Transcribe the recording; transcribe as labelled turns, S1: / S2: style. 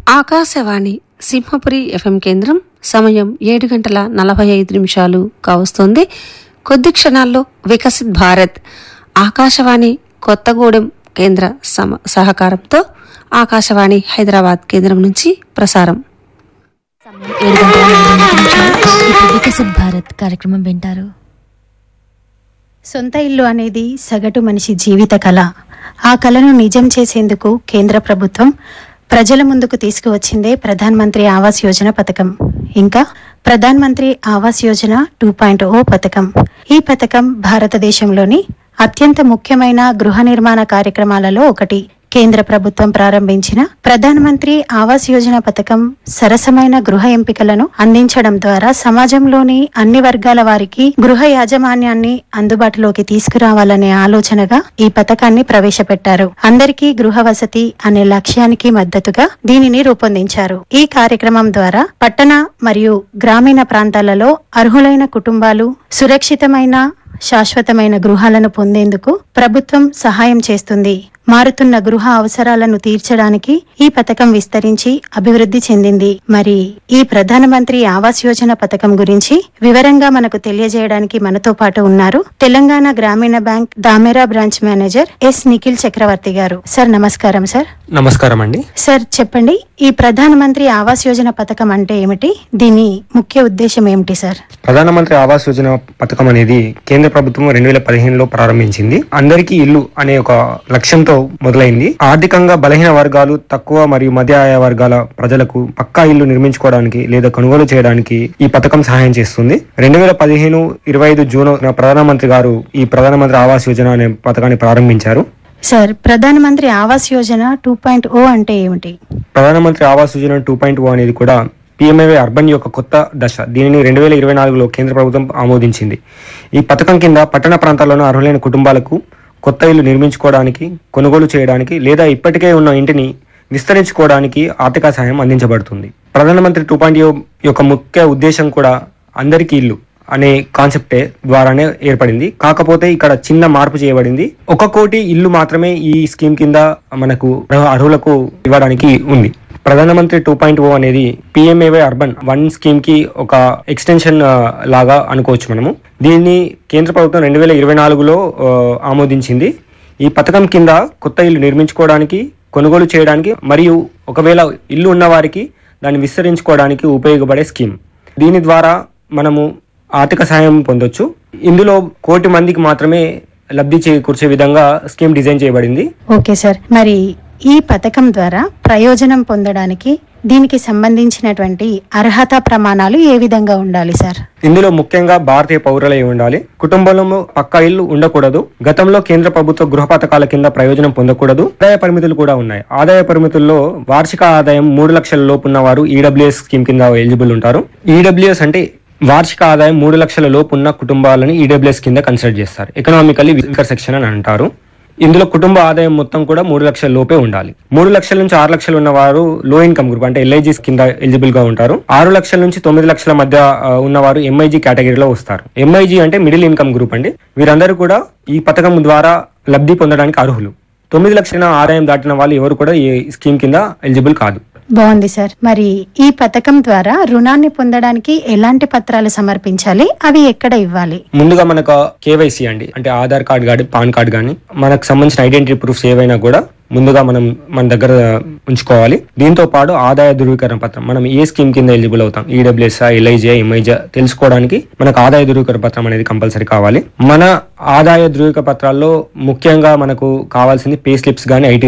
S1: Akashvani Simhapuri FM కేంద్రం సమయం ఏడు గంటల నలభై ఐదు నిమిషాలు కావస్తోంది కొద్ది క్షణాల్లో వికసిత్ భారత్ ఆకాశవాణి కొత్తగూడెం కేంద్ర సమ సహకారంతో ఆకాశవాణి హైదరాబాద్ కేంద్రం నుంచి ప్రసారం
S2: సమయం ఏడు గంటల నలభై ఐదు నిమిషాలు. ఇప్పుడు వికసిత్ భారత్ కార్యక్రమం వింటారు
S3: సొంత ఇల్లు అనేది సగటు మనిషి జీవిత కళ ఆ కళను నిజం చేసేందుకు కేంద్ర ప్రభుత్వం ప్రజల ముందుకు తీసుకువచ్చిందే ప్రధాన్ మంత్రి ఆవాస్ యోజన పథకం ఇంకా Pradhan Mantri Awas Yojana two point o పథకం ఈ పథకం భారతదేశంలోని అత్యంత ముఖ్యమైన గృహ నిర్మాణ కార్యక్రమాలలో ఒకటి కేంద్ర ప్రభుత్వం ప్రారంభించిన ప్రధాన మంత్రి ఆవాస్ యోజన పథకం సరసమైన గృహ ఎంపికలను అందించడం ద్వారా సమాజంలోని అన్ని వర్గాల వారికి గృహ యాజమాన్యాన్ని అందుబాటులోకి తీసుకురావాలనే ఆలోచనగా ఈ పథకాన్ని ప్రవేశపెట్టారు అందరికీ గృహ వసతి అనే లక్ష్యానికి మద్దతుగా దీనిని రూపొందించారు ఈ కార్యక్రమం ద్వారా పట్టణ మరియు గ్రామీణ ప్రాంతాలలో అర్హులైన కుటుంబాలు సురక్షితమైన శాశ్వతమైన గృహాలను పొందేందుకు ప్రభుత్వం సహాయం చేస్తుంది మారుతున్న గృహ అవసరాలను తీర్చడానికి ఈ పథకం విస్తరించి అభివృద్ధి చెందింది మరి ఈ ప్రధానమంత్రి ఆవాస్ యోజన పథకం గురించి వివరంగా మనకు తెలియజేయడానికి మనతో పాటు ఉన్నారు Telangana Grameena bank Damera branch manager S Nikhil Chakravarthi గారు సార్ నమస్కారం సార్
S4: నమస్కారం అండి
S3: సార్ చెప్పండి ఈ ప్రధానమంత్రి ఆవాస్ యోజన పథకం అంటే ఏమిటి దీని ముఖ్య ఉద్దేశం ఏమిటి సార్
S4: ప్రధానమంత్రి ఆవాస్ యోజన పథకం అనేది కేంద్ర ప్రభుత్వం రెండు వేల పదిహేనులో ప్రారంభించింది అందరికీ ఇల్లు అనే ఒక లక్ష్యంతో మొదలైంది ఆర్థికంగా బలహీన వర్గాలు తక్కువ మరియు మధ్య ఆయ వర్గాల ప్రజలకు పక్కా ఇల్లు నిర్మించుకోవడానికి లేదా కొనుగోలు చేయడానికి ఈ పథకం సహాయం చేస్తుంది రెండు వేల పదిహేను ఇరవై ఐదు జూన్ ప్రధానమంత్రి గారు ఈ ప్రధానమంత్రి ఆవాస్ యోజన అనే పథకాన్ని ప్రారంభించారు
S3: sir Pradhanmantri Awas Yojana two point o అంటే ఏమిటి
S4: Pradhanmantri Awas Yojana two point o అనేది కూడా పిఎంఏవై అర్బన్ యొక్క కొత్త దశ దీనిని రెండు వేల ఇరవై నాలుగులో కేంద్ర ప్రభుత్వం ఆమోదించింది ఈ పథకం కింద పట్టణ ప్రాంతాల్లోని అర్హులైన కుటుంబాలకు కొత్త ఇల్లు నిర్మించుకోవడానికి కొనుగోలు చేయడానికి లేదా ఇప్పటికే ఉన్న ఇంటిని విస్తరించుకోవడానికి ఆర్థిక సహాయం అందించబడుతుంది ప్రధానమంత్రి టూ పాయింట్ యొక్క ముఖ్య ఉద్దేశం కూడా అందరికీ ఇల్లు అనే కాన్సెప్టే ద్వారానే ఏర్పడింది కాకపోతే ఇక్కడ చిన్న మార్పు చేయబడింది ఒక కోటి ఇల్లు మాత్రమే ఈ స్కీమ్ కింద మనకు అర్హులకు ఇవ్వడానికి ఉంది ప్రధానమంత్రి టూ పాయింట్ ఓ అనేది పిఎంఏవై అర్బన్ వన్ స్కీమ్ కి ఒక ఎక్స్టెన్షన్ ఆ, లాగా అనుకోవచ్చు మనము దీన్ని కేంద్ర ప్రభుత్వం రెండు వేల ఇరవై నాలుగులో ఆ, ఆమోదించింది ఈ పథకం కింద కొత్త ఇల్లు నిర్మించుకోవడానికి కొనుగోలు చేయడానికి మరియు ఒకవేళ ఇల్లు ఉన్న వారికి దాన్ని విస్తరించుకోవడానికి ఉపయోగపడే స్కీమ్ దీని ద్వారా మనము ఆర్థిక సహాయం పొందొచ్చు ఇందులో కోటి మందికి మాత్రమే లబ్ధి చేకూర్చే విధంగా స్కీమ్ డిజైన్ చేయబడింది
S3: ఓకే సార్ మరి ఈ పథకం ద్వారా ప్రయోజనం పొందడానికి దీనికి సంబంధించినటువంటి అర్హత ప్రమాణాలు ఏ విధంగా ఉండాలి సార్
S4: ఇందులో ముఖ్యంగా భారతీయ పౌరులై ఉండాలి కుటుంబంలో పక్కా ఇల్లు ఉండకూడదు గతంలో కేంద్ర ప్రభుత్వ గృహ పథకాల కింద ప్రయోజనం పొందకూడదు ఆదాయ పరిమితులు కూడా ఉన్నాయి ఆదాయ పరిమితుల్లో వార్షిక ఆదాయం మూడు లక్షల లోపు ఉన్న వారు ఈడబ్ల్యూఎస్ స్కీమ్ కింద ఎలిజిబుల్ ఉంటారు ఈడబ్ల్యూఎస్ అంటే వార్షిక ఆదాయం మూడు లక్షల లోపు ఉన్న కుటుంబాలని ఈడబ్ల్యూఎస్ కింద కన్సిడర్ చేస్తారు ఎకనామికల్లీ వీకర్ సెక్షన్ అని అంటారు ఇందులో కుటుంబ ఆదాయం మొత్తం కూడా మూడు లక్షల లోపే ఉండాలి మూడు లక్షల నుంచి ఆరు లక్షలు ఉన్న వారు లో ఇన్కమ్ గ్రూప్ అంటే ఎల్ఐజీస్ కింద ఎలిజిబుల్ గా ఉంటారు ఆరు లక్షల నుంచి తొమ్మిది లక్షల మధ్య ఆ, ఉన్నవారు ఎంఐజీ కేటగిరీలో వస్తారు ఎంఐజీ అంటే మిడిల్ ఇన్కమ్ గ్రూప్ అండి వీరందరూ కూడా ఈ పథకం ద్వారా లబ్ధి పొందడానికి అర్హులు తొమ్మిది లక్షల ఆదాయం దాటిన వాళ్ళు ఎవరు కూడా ఈ స్కీమ్ కింద ఎలిజిబుల్ కాదు
S3: బాగుంది సార్ మరి ఈ పథకం ద్వారా రుణాన్ని పొందడానికి ఎలాంటి పత్రాలు సమర్పించాలి అవి ఎక్కడ ఇవ్వాలి
S4: ముందుగా మనకు కేవైసీ అండి అంటే ఆధార్ కార్డ్ కానీ పాన్ కార్డ్ కానీ మనకు సంబంధించిన ఐడెంటిటీ ప్రూఫ్స్ ఏవైనా కూడా ముందుగా మనం మన దగ్గర ఉంచుకోవాలి దీంతో పాటు ఆదాయ ధృవీకరణ పత్రం మనం ఏ స్కీమ్ కింద ఎలిజిబుల్ అవుతాం ఈడబ్ల్యూఎస్ ఎల్ఐజే ఎంఐజే తెలుసుకోవడానికి మనకు ఆదాయ ధృవీకరణ పత్రం అనేది కంపల్సరీ కావాలి మన ఆదాయ ధృవీకరణ పత్రాల్లో ముఖ్యంగా మనకు కావాల్సింది పే స్లిప్స్ కానీ ఐటీ